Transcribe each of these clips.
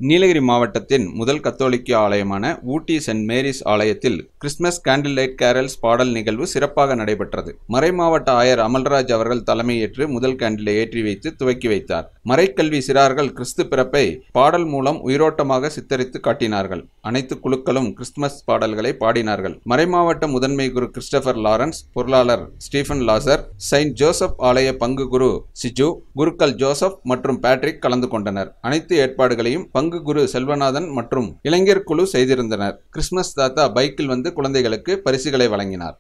நீலகிரி மாவட்டத்தின் முதல் கத்தோலிக்க ஆலயமான ஊட்டி சென்ட் மேரிஸ் ஆலயத்தில் கிறிஸ்துமஸ் கேண்டில் லைட் கேரல்ஸ் பாடல் நிகழ்வு சிறப்பாக நடைபெற்றது மறைமாவட்ட ஆயர் அமல்ராஜ் அவர்கள் தலைமையேற்று முதல் கேண்டிலை ஏற்றி வைத்து துவக்கி வைத்தார் மறைக்கல்வி சிறார்கள் கிறிஸ்து பிறப்பை பாடல் மூலம் உயிரோட்டமாக சித்தரித்து காட்டினார்கள் அனைத்து குழுக்களும் கிறிஸ்துமஸ் பாடல்களை பாடினார்கள் மறைமாவட்ட முதன்மை குரு கிறிஸ்டபர் லாரன்ஸ் பொருளாளர் ஸ்டீஃபன் லாசர் செயின்ட் ஜோசப் ஆலய பங்கு குரு சிஜு குருக்கள் ஜோசப் மற்றும் பேட்ரிக் கலந்து கொண்டனர் அனைத்து ஏற்பாடுகளையும் பங்கு குரு செல்வநாதன் மற்றும் இளைஞர் குழு செய்திருந்தனர் கிறிஸ்துமஸ் தாத்தா பைக்கில் வந்து குழந்தைகளுக்கு பரிசுகளை வழங்கினார்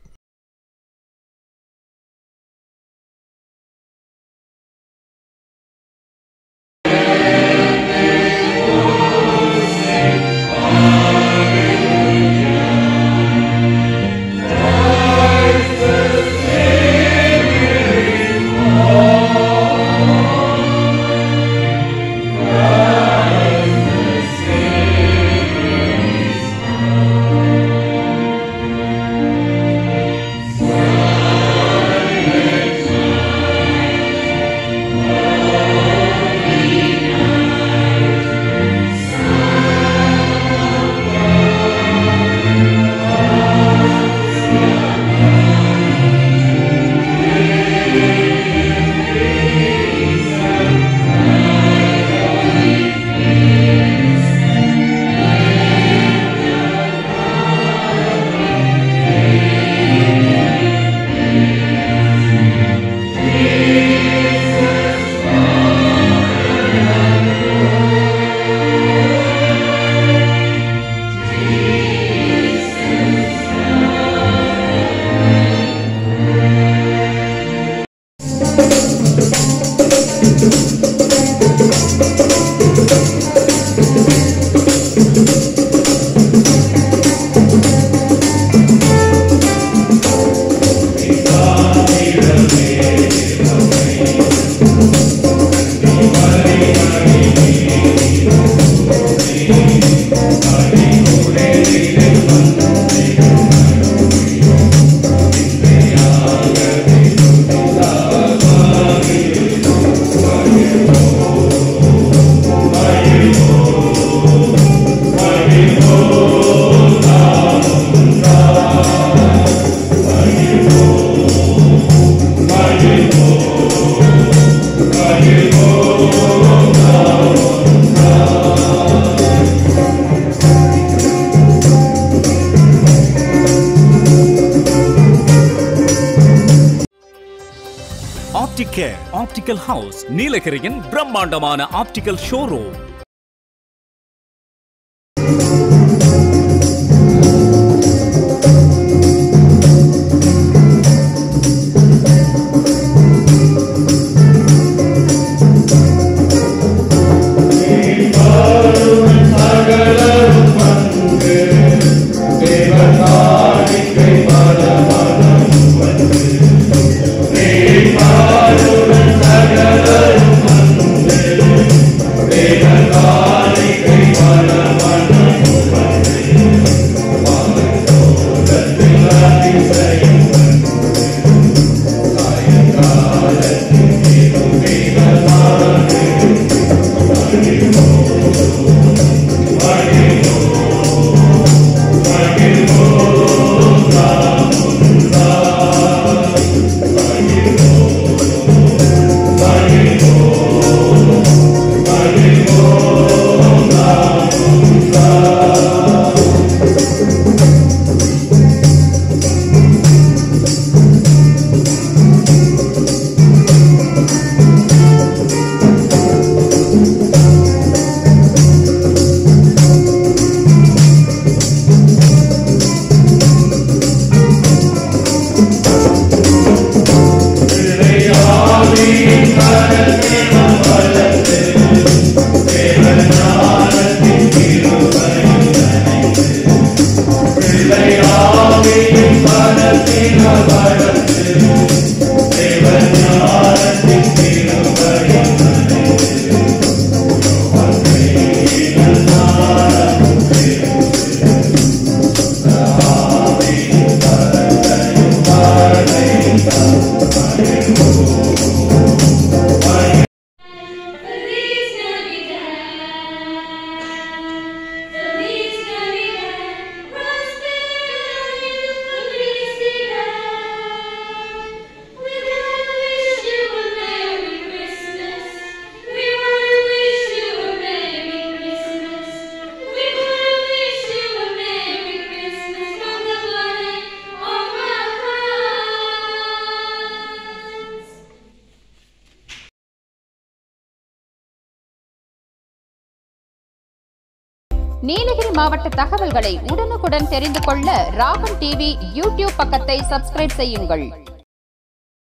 ஆப்டிகேர் ஆப்டிகல் ஹவுஸ் நீலகிரியின் பிரம்மாண்டமான ஆப்டிகல் ஷோரூம் Amen. நீலகிரி மாவட்ட தகவல்களை உடனுக்குடன் தெரிந்து கொள்ள ராகம் டிவி யூடியூப் பக்கத்தை சப்ஸ்கிரைப் செய்யுங்கள்